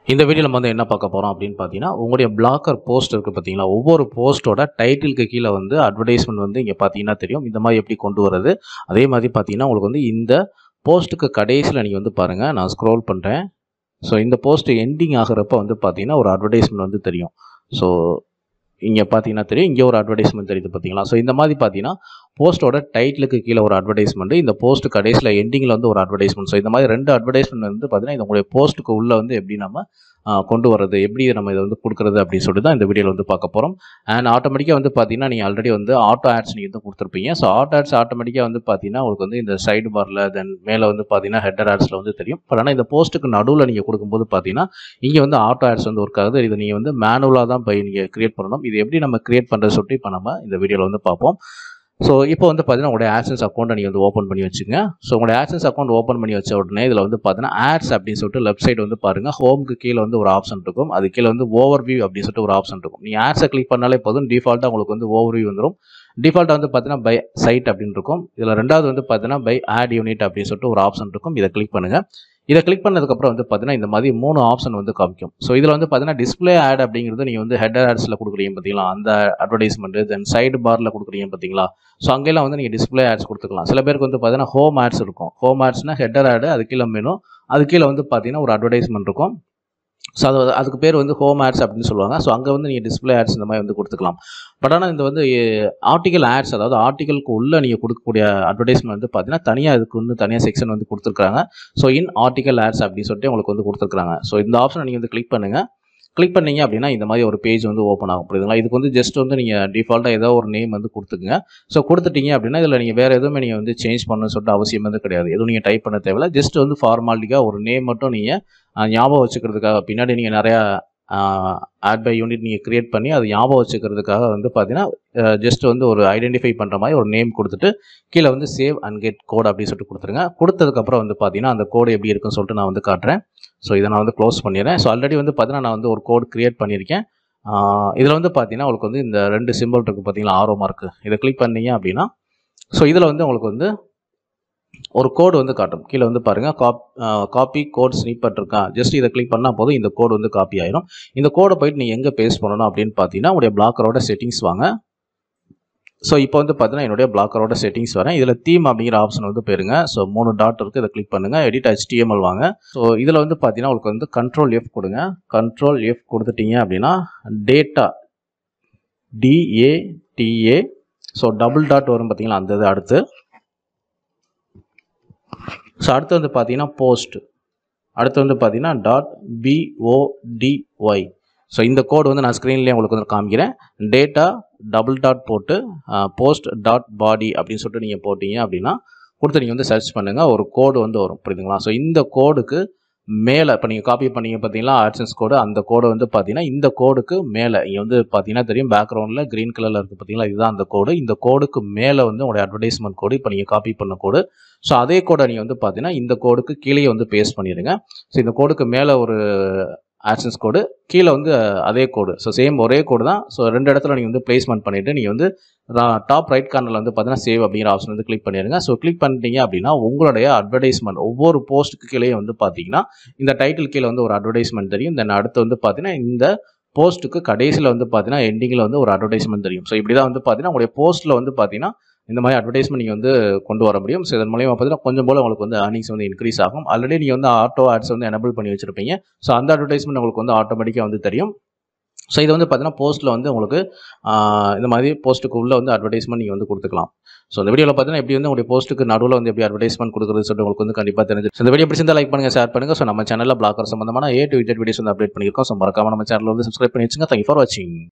இந்த வீடியோ நம்ம வந்து என்ன பார்க்க போகிறோம் அப்படின்னு பார்த்தீங்கன்னா உங்களுடைய பிளாக்கர் போஸ்ட் இருக்குது பார்த்தீங்களா ஒவ்வொரு போஸ்ட்டோட டைட்டிலுக்கு கீழே வந்து அட்வர்டைஸ்மெண்ட் வந்து இங்கே பார்த்தீங்கன்னா தெரியும் இந்த மாதிரி எப்படி கொண்டு வரது அதே மாதிரி பார்த்தீங்கன்னா உங்களுக்கு வந்து இந்த போஸ்ட்டுக்கு கடைசியில் நீங்கள் வந்து பாருங்கள் நான் ஸ்க்ரோல் பண்ணுறேன் ஸோ இந்த போஸ்ட் எண்டிங் ஆகிறப்ப வந்து பார்த்தீங்கன்னா ஒரு அட்வர்டைஸ்மெண்ட் வந்து தெரியும் ஸோ இங்கே பார்த்தீங்கன்னா தெரியும் இங்கே ஒரு அட்வர்டைஸ்மெண்ட் தெரியுது பார்த்தீங்களா ஸோ இந்த மாதிரி பார்த்தீங்கன்னா போஸ்ட்டோட டைட்டிலுக்கு கீழே ஒரு அட்வர்டைஸ்மெண்ட் இந்த போஸ்ட் கடைசியில் எண்டிங்கில் வந்து ஒரு அட்வர்டைஸ்மெண்ட் ஸோ இந்த மாதிரி ரெண்டு அட்வர்டைஸ்மெண்ட் வந்து பார்த்தீங்கன்னா இந்த உங்களுடைய போஸ்ட்டுக்கு உள்ளே வந்து எப்படி நம்ம ஆ, கொண்டு வரது எப்படி நம்ம இதை வந்து கொடுக்குறது அப்படின்னு சொல்லிட்டு தான் இந்த வீடியோவில் வந்து பார்க்க போகிறோம் அண்ட் ஆட்டோமேட்டிக்காக வந்து பார்த்தீங்கன்னா நீங்கள் ஆல்ரெடி வந்து ஆட்டோ ஆட்ஸ் நீங்கள் வந்து கொடுத்துருப்பீங்க ஸோ ஆட்டோ ஆட்ஸ் ஆட்டோமேட்டிக்காக வந்து பார்த்தீங்கன்னா உங்களுக்கு வந்து இந்த சைடு பாரில் தென் மேலே வந்து பார்த்தீங்கன்னா ஹெட்டர் ஆட்ஸில் வந்து தெரியும் பட் ஆனால் இந்த போஸ்ட்டுக்கு நடுவில் நீங்கள் கொடுக்கும்போது பார்த்தீங்கன்னா இங்கே வந்து ஆட்டோ ஆட்ஸ் வந்து ஒர்க் ஆகுது இதை நீங்கள் வந்து மேனுவலாக தான் போய் நீங்கள் கிரியேட் பண்ணணும் இது எப்படி நம்ம கிரியேட் பண்ணுறது சொல்லிட்டு இப்போ நம்ம இந்த வீடியோவில் வந்து பார்ப்போம் ஸோ இப்போ வந்து பார்த்தீங்கன்னா உங்களுடைய ஆட்சன்ஸ் அக்கௌண்ட்டை நீங்கள் வந்து ஓப்பன் பண்ணி வச்சுங்க ஸோ உங்களுடைய ஆட்சன்ஸ் அக்கௌண்ட் ஓப்பன் பண்ணி வச்ச உடனே இதில் வந்து பார்த்தீங்கன்னா ஆட்ஸ் அப்படின்னு சொல்லிட்டு லெஃப்ட் சைடு வந்து பாருங்கள் ஹோம்க்கு கீழே வந்து ஒரு ஆப்ஷன் இருக்கும் அது கீழே வந்து ஓவர் வியூ அப்படின்னு சொல்லிட்டு ஒரு ஆப்ஷன் இருக்கும் நீங்கள் ஆட்ஸை கிளிக் பண்ணாலே போதும் டிஃபால்ட்டாக உங்களுக்கு வந்து ஓவர் வியூ வந்துடும் டிஃபால்ட்டாக வந்து பார்த்தீங்கன்னா பை சைட் அப்படின்னு இருக்கும் இதில் ரெண்டாவது வந்து பார்த்தீங்கன்னா பை ஆட் யூனிட் அப்படின்னு சொல்லிட்டு ஒரு ஆப்ஷன் இருக்கும் இதை கிளிக் பண்ணுங்கள் இதை கிளிக் பண்ணதுக்கப்புறம் வந்து பார்த்தீங்கன்னா இந்த மாதிரி மூணு ஆப்ஷன் வந்து காமிக்கும் ஸோ இதில் வந்து பார்த்தீங்கன்னா டிஸ்ப்ளே ஆட் அப்படிங்கிறது நீங்கள் வந்து ஹெட்டர் ஆட்ஸில் கொடுக்குறீங்க பார்த்தீங்களா அந்த அட்வர்டைஸ்மெண்ட் தென் சைடு பாரில் கொடுக்குறீங்க பார்த்தீங்களா ஸோ அங்கெல்லாம் வந்து நீங்கள் டிஸ்ப்ளே ஆட்ஸ் கொடுத்துக்கலாம் சில பேருக்கு வந்து பார்த்தீங்கன்னா ஹோம் ஆட்ஸ் இருக்கும் ஹோம் ஆட்ஸ்னா ஹெட்டர் ஆடு அது கீழே மெனு அது கீழே வந்து பார்த்தீங்கன்னா ஒரு அட்வர்டைஸ்மெண்ட் இருக்கும் ஸோ அது அதுக்கு பேர் வந்து ஹோம் ஆட்ஸ் அப்படின்னு சொல்லுவாங்க ஸோ அங்கே வந்து நீங்கள் டிஸ்ப்ளே ஆட்ஸ் இந்த மாதிரி வந்து கொடுத்துக்கலாம் பட் ஆனால் இந்த வந்து ஆர்டிகல் ஆட்ஸ் அதாவது ஆர்டிகலுக்கு உள்ளே நீங்கள் கொடுக்கக்கூடிய அட்வர்டைஸ்மெண்ட் வந்து பார்த்தீங்கன்னா தனியாக இதுக்கு வந்து தனியாக செக்ஷன் வந்து கொடுத்துருக்காங்க ஸோ இன் ஆர்டிகல் ஆட்ஸ் அப்படின்னு சொல்லிட்டு உங்களுக்கு வந்து கொடுத்துருக்காங்க ஸோ இந்த ஆப்ஷனை நீங்கள் வந்து கிளிக் பண்ணுங்கள் கிளிக் பண்ணீங்க அப்படின்னா இந்த மாதிரி ஒரு பேஜ் வந்து ஓப்பன் ஆகும் புரியுதுங்களா இதுக்கு வந்து ஜஸ்ட் வந்து நீங்கள் டிஃபால்ட்டாக ஏதோ ஒரு நேம் வந்து கொடுத்துக்குங்க ஸோ கொடுத்துட்டீங்க அப்படின்னா இதில் நீங்கள் வேறு எதுவுமே நீங்கள் வந்து சேஞ்ச் பண்ணணும்னு சொல்லிட்டு அவசியம் வந்து கிடையாது எதுவும் நீங்கள் டைப் பண்ண தேவையில்ல ஜஸ்ட் வந்து ஃபார்மாலிட்டிக்காக ஒரு நேம் மட்டும் நீங்கள் ஞாபகம் வச்சுக்கிறதுக்காக பின்னாடி நீங்கள் நிறையா ஆட் பை யூனிட் நீங்கள் கிரியேட் பண்ணி அது ஞாபகம் வச்சுக்கிறதுக்காக வந்து பார்த்தீங்கன்னா ஜஸ்ட் வந்து ஒரு ஐடென்டிஃபை பண்ணுற மாதிரி ஒரு நேம் கொடுத்துட்டு கீழே வந்து சேவ் அண்ட் கெட் கோட் அப்படின்னு சொல்லிட்டு கொடுத்துருங்க கொடுத்ததுக்கப்புறம் வந்து பார்த்தீங்கன்னா அந்த கோடு எப்படி இருக்குன்னு சொல்லிட்டு நான் வந்து காட்டுறேன் ஸோ இதை நான் வந்து க்ளோஸ் பண்ணிடுறேன் ஸோ ஆல்ரெடி வந்து பார்த்தீங்கன்னா நான் வந்து ஒரு கோட் கிரியேட் பண்ணியிருக்கேன் இதில் வந்து பார்த்தீங்கன்னா உங்களுக்கு வந்து இந்த ரெண்டு சிம்பிள் இருக்குது பார்த்தீங்களா ஆரோ மார்க்கு இதை கிளிக் பண்ணீங்க அப்படின்னா ஸோ இதில் வந்து உங்களுக்கு வந்து ஒரு கோடு வந்து காட்டும் கீழே வந்து பாருங்கள் காப் காப்பி கோட் ஸ்னிப்பட் இருக்கா ஜஸ்ட் இதை கிளிக் பண்ணால் போதும் இந்த கோடு வந்து காப்பி ஆயிரும் இந்த கோடை போயிட்டு நீங்கள் எங்கே பேஸ்ட் பண்ணணும் அப்படின்னு பார்த்தீங்கன்னா உங்களுடைய பிளாக்கரோட செட்டிங்ஸ் வாங்க ஸோ இப்போ வந்து பார்த்தீங்கன்னா என்னுடைய பிளாக்கரோட செட்டிங்ஸ் வரேன் இதில் தீம் அப்படிங்கிற ஆப்ஷன் வந்து போயிருங்க ஸோ மூணு டாட் இருக்குது இதை கிளிக் பண்ணுங்கள் எடிட் HTML வாங்க ஸோ இதில் வந்து பார்த்தீங்கன்னா உங்களுக்கு வந்து கண்ட்ரோல் எஃப் கொடுங்க கண்ட்ரோல் எஃப் கொடுத்துட்டீங்க அப்படின்னா data D A T A so double dot வரும் பார்த்தீங்களா அந்த இது அடுத்து ஸோ அடுத்து வந்து பார்த்தீங்கன்னா போஸ்ட் அடுத்து வந்து பார்த்தீங்கன்னா டாட் பிஓடிஒய் ஸோ இந்த கோடு வந்து நான் ஸ்க்ரீன்லேயே உங்களுக்கு வந்து காமிக்கிறேன் டேட்டா டபுள் டாட் போட்டு போஸ்ட் டாட் பாடி அப்படின்னு சொல்லிட்டு நீங்கள் போட்டீங்க அப்படின்னா கொடுத்து நீங்கள் வந்து சர்ச் பண்ணுங்கள் ஒரு கோடு வந்து வரும் புரியுதுங்களா ஸோ இந்த கோடுக்கு மேலே இப்போ நீங்கள் காப்பி பண்ணீங்க பார்த்தீங்களா ஆட்சன்ஸ் கோடு அந்த கோடு வந்து பார்த்தீங்கன்னா இந்த கோடுக்கு மேலே இங்கே வந்து பார்த்தீங்கன்னா தெரியும் பேக்ரவுண்டில் க்ரீன் கலரில் இருக்குது பார்த்தீங்களா இதுதான் அந்த கோடு இந்த கோடுக்கு மேலே வந்து உங்களுடைய அட்வர்டைஸ்மெண்ட் கோடு இப்போ நீங்கள் காப்பி பண்ண கோடு ஸோ அதே கோடை நீங்கள் வந்து பார்த்தீங்கன்னா இந்த கோடுக்கு கீழே வந்து பேஸ்ட் பண்ணிடுங்க ஸோ இந்த கோடுக்கு மேலே ஒரு ஆக்சன்ஸ் கோடு கீழே வந்து அதே கோடு ஸோ சேம் ஒரே கோடு தான் ஸோ ரெண்டு இடத்துல நீங்கள் வந்து பிளேஸ்மெண்ட் பண்ணிவிட்டு நீங்கள் வந்து டாப் ரைட் கார்னரில் வந்து பார்த்தீங்கன்னா சேவ் அப்படிங்கிற ஆப்ஷன் வந்து கிளிக் பண்ணிடுங்க ஸோ கிளிக் பண்ணிட்டீங்க அப்படின்னா உங்களுடைய அட்வர்டைஸ்மெண்ட் ஒவ்வொரு போஸ்ட்டுக்கு கீழே வந்து பார்த்தீங்கன்னா இந்த டைட்டில் கீழே வந்து ஒரு அட்வர்டைஸ்மெண்ட் தெரியும் தென் அடுத்து வந்து பார்த்தீங்கன்னா இந்த போஸ்ட்டுக்கு கடைசியில் வந்து பார்த்தீங்கன்னா எண்டிங்கில் வந்து ஒரு அட்வர்டைஸ்மெண்ட் தெரியும் ஸோ இப்படி தான் வந்து பார்த்தீங்கன்னா உங்களுடைய போஸ்ட்டில் வந்து பார்த்தீங்கன்னா இந்த மாதிரி அட்வர்டைஸ்மெண்ட் நீங்கள் வந்து கொண்டு வர முடியும் ஸோ இதன் மூலியமாக பார்த்தீங்கன்னா கொஞ்சம் போல் உங்களுக்கு வந்து ஏர்னிங்ஸ் வந்து இன்க்ரீஸ் ஆகும் ஆல்ரெடி நீங்கள் வந்து ஆட்டோ ஆட்ஸ் வந்து எனபிள் பண்ணி வச்சிருப்பீங்க ஸோ அந்த அட்வர்டைஸ்மெண்ட் உங்களுக்கு வந்து ஆட்டோமேட்டிக்காக வந்து தெரியும் ஸோ இது வந்து பார்த்தீங்கன்னா போஸ்ட்டில் வந்து உங்களுக்கு ஆஹ், இந்த மாதிரி போஸ்ட்டுக்கு உள்ள வந்து அட்வர்டைஸ்மெண்ட் நீங்கள் வந்து கொடுத்துக்கலாம் ஸோ இந்த வீடியோவில் பார்த்தீங்கன்னா எப்படி வந்து உங்களுடைய போஸ்ட்டுக்கு நடுவில் வந்து எப்படி அட்வர்டைஸ்மெண்ட் கொடுக்குறது சொல்லிட்டு உங்களுக்கு வந்து கண்டிப்பாக தெரிஞ்சு So, இந்த வீடியோ பிடிச்சிருந்தா லைக் பண்ணுங்கள் ஷேர் பண்ணுங்கள் ஸோ நம்ம சேனலில் பிளாக்கர் சம்பந்தமான ஏ டு விஜெட் வீடியோஸ் வந்து அப்டேட் பண்ணியிருக்கோம் ஸோ மறக்காம நம்ம சேனல் வந்து சப்ஸ்கிரைப் பண்ணி வச்சுங்க தேங்க் ஃபார் வாட்சிங்